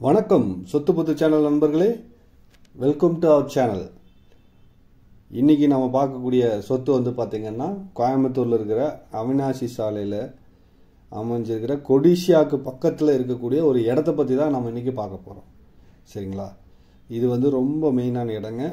வணக்கம் சொத்து புத்து சேனல் நண்பர்களே வெல்கம் டு அவர் சேனல் இன்னைக்கு நம்ம பார்க்கக்கூடிய சொத்து வந்து பார்த்திங்கன்னா கோயம்புத்தூரில் இருக்கிற அவினாசி சாலையில் அமைஞ்சிருக்கிற கொடிஷியாவுக்கு பக்கத்தில் இருக்கக்கூடிய ஒரு இடத்த பற்றி தான் நம்ம இன்னைக்கு பார்க்க போகிறோம் சரிங்களா இது வந்து ரொம்ப மெயினான இடங்க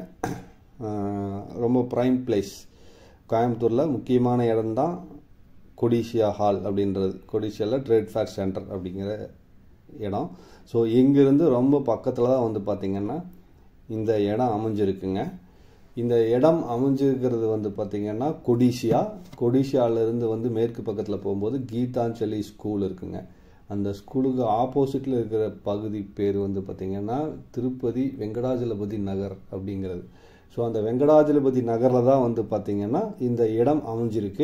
அஹ், ரொம்ப ப்ரைம் பிளேஸ் கோயம்புத்தூரில் முக்கியமான இடம்தான் கொடிஷியா ஹால் அப்படின்றது கொடிஷியாவில் ட்ரேட் ஃபேர் சென்டர் அப்படிங்கிற இடம் ஸோ இங்கிருந்து ரொம்ப பக்கத்தில் தான் வந்து பார்த்திங்கன்னா இந்த இடம் அமைஞ்சிருக்குங்க இந்த இடம் அமைஞ்சிருக்கிறது வந்து பார்த்திங்கன்னா கொடிஷியா கொடிஷியாவிலேருந்து வந்து மேற்கு பக்கத்தில் போகும்போது கீதாஞ்சலி ஸ்கூல் இருக்குங்க அந்த ஸ்கூலுக்கு ஆப்போசிட்டில் இருக்கிற பகுதி பேர் வந்து பார்த்திங்கன்னா திருப்பதி வெங்கடாஜலபதி நகர் அப்படிங்கிறது ஸோ அந்த வெங்கடாஜலபதி நகரில் தான் வந்து பார்த்திங்கன்னா இந்த இடம் அமைஞ்சிருக்கு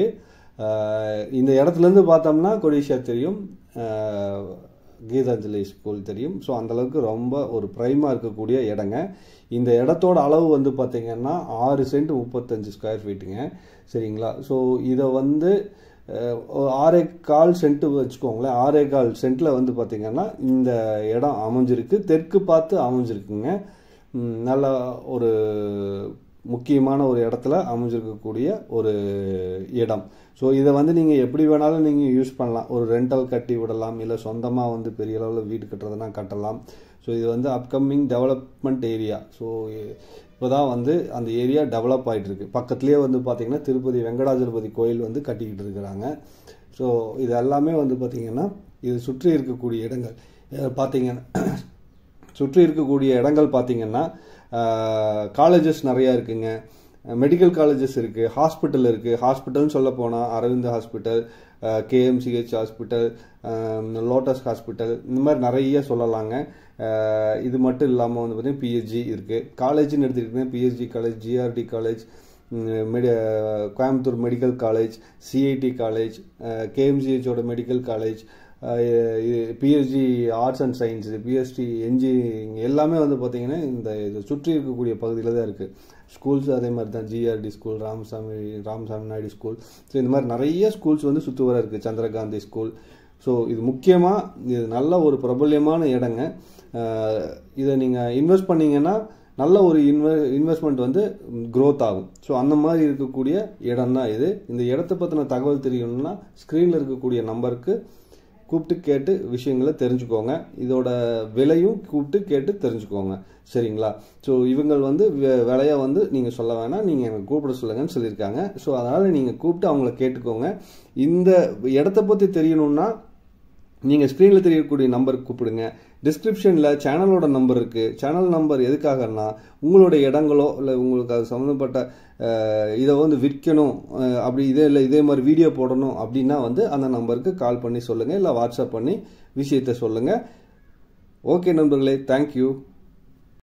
ஆஹ் இந்த இடத்துலேருந்து பார்த்தோம்னா கொடிஷியா தெரியும் ஆஹ் கீதாஞ்சலி ஸ்கூல் தெரியும் ஸோ அந்தளவுக்கு ரொம்ப ஒரு ப்ரைமாக இருக்கக்கூடிய இடங்க இந்த இடத்தோட அளவு வந்து பார்த்திங்கன்னா ஆறு சென்ட் முப்பத்தஞ்சு ஸ்கொயர் ஃபீட்டுங்க சரிங்களா ஸோ இதை வந்து அஹ், ஒரு ஆறே கால் சென்ட் வச்சுக்கோங்களேன் ஆறே கால் சென்ட்டில் வந்து பார்த்திங்கன்னா இந்த இடம் அமைஞ்சிருக்கு தெற்கு பார்த்து அமைஞ்சிருக்குங்க ம், நல்ல ஒரு முக்கியமான ஒரு இடத்துல அமைஞ்சிருக்கக்கூடிய ஒரு இடம் ஸோ இதை வந்து நீங்கள் எப்படி வேணாலும் நீங்கள் யூஸ் பண்ணலாம் ஒரு ரெண்டல் கட்டி விடலாம் இல்லை சொந்தமாக வந்து பெரிய அளவில் வீடு கட்டுறதுனா கட்டலாம் ஸோ இது வந்து அப்கமிங் டெவலப்மெண்ட் ஏரியா ஸோ இப்போ தான் வந்து அந்த ஏரியா டெவலப் ஆகிட்டு இருக்கு பக்கத்துலேயே வந்து பார்த்திங்கன்னா திருப்பதி வெங்கடாஜலபதி கோயில் வந்து கட்டிக்கிட்டு இருக்கிறாங்க ஸோ இது எல்லாமே வந்து பார்த்திங்கன்னா இது சுற்றி இருக்கக்கூடிய இடங்கள் அஹ் பார்த்தீங்கன்னா சுற்றி இருக்கக்கூடிய இடங்கள் பார்த்தீங்கன்னா காலேஜஸ் நிறையா இருக்குங்க மெடிக்கல் காலேஜஸ் இருக்குது ஹாஸ்பிட்டல் இருக்குது ஹாஸ்பிட்டல்னு சொல்ல போனால் Aravind hospital KMCH hospital lotus hospital இந்த மாதிரி நிறைய சொல்லலாங்க அஹ் இது மட்டும் இல்லாமல் வந்து பார்த்தீங்கன்னா பிஹெச்ஜி இருக்குது காலேஜ்னு எடுத்துக்கிட்டிங்கன்னா பிஹெச்டி காலேஜ் ஜிஆர்டி காலேஜ் மெடி Coimbatore medical college CIT college கேஎம்சிஹெச்சோட medical college PST arts and science PST engineering எல்லாமே வந்து பார்த்தீங்கன்னா இந்த இது சுற்றி இருக்கக்கூடிய பகுதியில் தான் இருக்குது ஸ்கூல்ஸ் அதே மாதிரி தான் GRD school Ramasamy Ramasamy Naidu school so இந்த மாதிரி நிறைய ஸ்கூல்ஸ் வந்து சுற்று வர இருக்குது சந்திரகாந்தி ஸ்கூல் ஸோ இது முக்கியமாக இது நல்ல ஒரு பிரபல்யமான இடங்க அஹ் இதை நீங்கள் இன்வெஸ்ட் பண்ணீங்கன்னா நல்ல ஒரு இன்வெ இன்வெஸ்ட்மெண்ட் வந்து growth ஆகும் ஸோ அந்த மாதிரி இருக்கக்கூடிய இடம் தான் இது இந்த இடத்த பற்றின தகவல் தெரியணும்னா ஸ்க்ரீனில் இருக்கக்கூடிய நம்பருக்கு கூப்பிட்டு கேட்டு விஷயங்களை தெரிஞ்சுக்கோங்க இதோட விலையும் கூப்பிட்டு கேட்டு தெரிஞ்சுக்கோங்க சரிங்களா ஸோ இவங்க வந்து வி- விலையை வந்து நீங்கள் சொல்ல வேணாம் நீங்கள் எனக்கு கூப்பிட சொல்லுங்கன்னு சொல்லியிருக்காங்க ஸோ அதனால் நீங்கள் கூப்பிட்டு அவங்கள கேட்டுக்கோங்க இந்த இடத்த பற்றி தெரியணும்னா நீங்கள் ஸ்க்ரீனில் தெரியக்கூடிய நம்பருக்கு கூப்பிடுங்க டிஸ்கிரிப்ஷனில் சேனலோட நம்பர் இருக்குது சேனல் நம்பர் எதுக்காகன்னா உங்களோட இடங்களோ இல்லை உங்களுக்கு அது சம்மந்தப்பட்ட அஹ், இதை வந்து விற்கணும் அஹ், அப்படி இதே இல்லை இதே மாதிரி வீடியோ போடணும் அப்படின்னா வந்து அந்த நம்பருக்கு கால் பண்ணி சொல்லுங்கள் இல்லை வாட்ஸ்அப் பண்ணி விஷயத்தை சொல்லுங்கள் ஓகே நண்பர்களே தேங்க்யூ